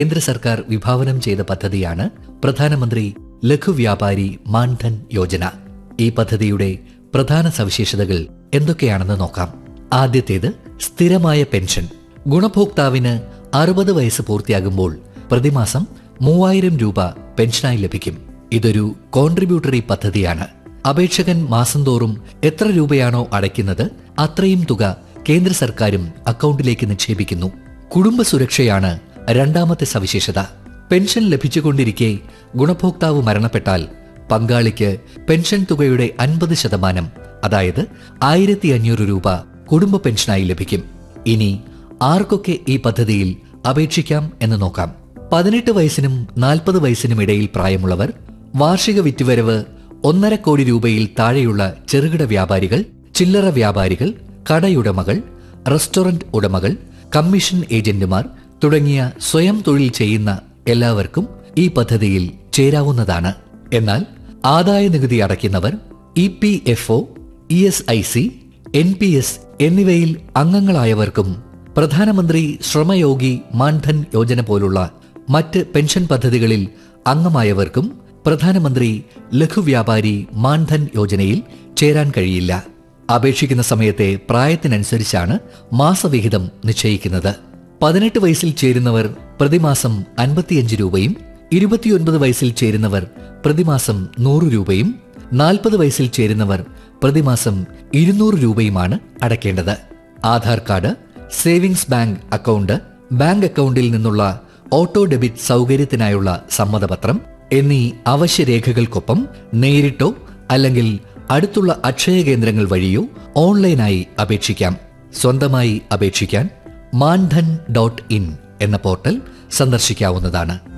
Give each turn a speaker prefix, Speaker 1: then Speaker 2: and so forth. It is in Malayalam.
Speaker 1: കേന്ദ്ര സർക്കാർ വിഭാവനം ചെയ്ത പദ്ധതിയാണ് പ്രധാനമന്ത്രി ലഘു വ്യാപാരി മാൻധൻ യോജന ഈ പദ്ധതിയുടെ പ്രധാന സവിശേഷതകൾ എന്തൊക്കെയാണെന്ന് നോക്കാം ആദ്യത്തേത് സ്ഥിരമായ പെൻഷൻ ഗുണഭോക്താവിന് അറുപത് വയസ്സ് പൂർത്തിയാകുമ്പോൾ പ്രതിമാസം മൂവായിരം രൂപ പെൻഷനായി ലഭിക്കും ഇതൊരു കോൺട്രിബ്യൂട്ടറി പദ്ധതിയാണ് അപേക്ഷകൻ മാസം തോറും എത്ര രൂപയാണോ അടയ്ക്കുന്നത് അത്രയും തുക കേന്ദ്ര സർക്കാരും അക്കൗണ്ടിലേക്ക് നിക്ഷേപിക്കുന്നു കുടുംബ സുരക്ഷയാണ് രണ്ടാമത്തെ സവിശേഷത പെൻഷൻ ലഭിച്ചുകൊണ്ടിരിക്കെ ഗുണഭോക്താവ് മരണപ്പെട്ടാൽ പങ്കാളിക്ക് പെൻഷൻ തുകയുടെ അൻപത് ശതമാനം അതായത് ആയിരത്തി അഞ്ഞൂറ് രൂപ കുടുംബ പെൻഷനായി ലഭിക്കും ഇനി ആർക്കൊക്കെ ഈ പദ്ധതിയിൽ അപേക്ഷിക്കാം എന്ന് നോക്കാം പതിനെട്ട് വയസ്സിനും നാൽപ്പത് വയസ്സിനും ഇടയിൽ പ്രായമുള്ളവർ വാർഷിക വിറ്റുവരവ് ഒന്നര കോടി രൂപയിൽ താഴെയുള്ള ചെറുകിട വ്യാപാരികൾ ചില്ലറ വ്യാപാരികൾ കടയുടമകൾ റെസ്റ്റോറന്റ് ഉടമകൾ കമ്മീഷൻ ഏജന്റുമാർ തുടങ്ങിയ സ്വയം തൊഴിൽ ചെയ്യുന്ന എല്ലാവർക്കും ഈ പദ്ധതിയിൽ ചേരാവുന്നതാണ് എന്നാൽ ആദായ നികുതി അടയ്ക്കുന്നവർ E P F O E S I C N P S എന്നിവയിൽ അംഗങ്ങളായവർക്കും പ്രധാനമന്ത്രി ശ്രമയോഗി മാൻധൻ യോജന പോലുള്ള മറ്റ് പെൻഷൻ പദ്ധതികളിൽ അംഗമായവർക്കും പ്രധാനമന്ത്രി ലഘുവ്യാപാരി മാൻധൻ യോജനയിൽ ചേരാൻ കഴിയില്ല അപേക്ഷിക്കുന്ന സമയത്തെ പ്രായത്തിനനുസരിച്ചാണ് മാസവിഹിതം നിശ്ചയിക്കുന്നത് പതിനെട്ട് വയസ്സിൽ ചേരുന്നവർ പ്രതിമാസം അൻപത്തിയഞ്ച് രൂപയും ഇരുപത്തിയൊൻപത് വയസ്സിൽ ചേരുന്നവർ പ്രതിമാസം നൂറ് രൂപയും നാൽപ്പത് വയസ്സിൽ ചേരുന്നവർ പ്രതിമാസം ഇരുന്നൂറ് രൂപയുമാണ് അടയ്ക്കേണ്ടത് Aadhaar card savings bank account bank അക്കൗണ്ടിൽ നിന്നുള്ള ഓട്ടോ ഡെബിറ്റ് സൗകര്യത്തിനായുള്ള സമ്മതപത്രം എന്നീ അവശ്യരേഖകൾക്കൊപ്പം നേരിട്ടോ അല്ലെങ്കിൽ അടുത്തുള്ള അക്ഷയ കേന്ദ്രങ്ങൾ വഴിയോ ഓൺലൈനായി അപേക്ഷിക്കാം സ്വന്തമായി അപേക്ഷിക്കാൻ മാൻധൻ ഡോട്ട് ഇൻ എന്ന പോർട്ടൽ സന്ദർശിക്കാവുന്നതാണ്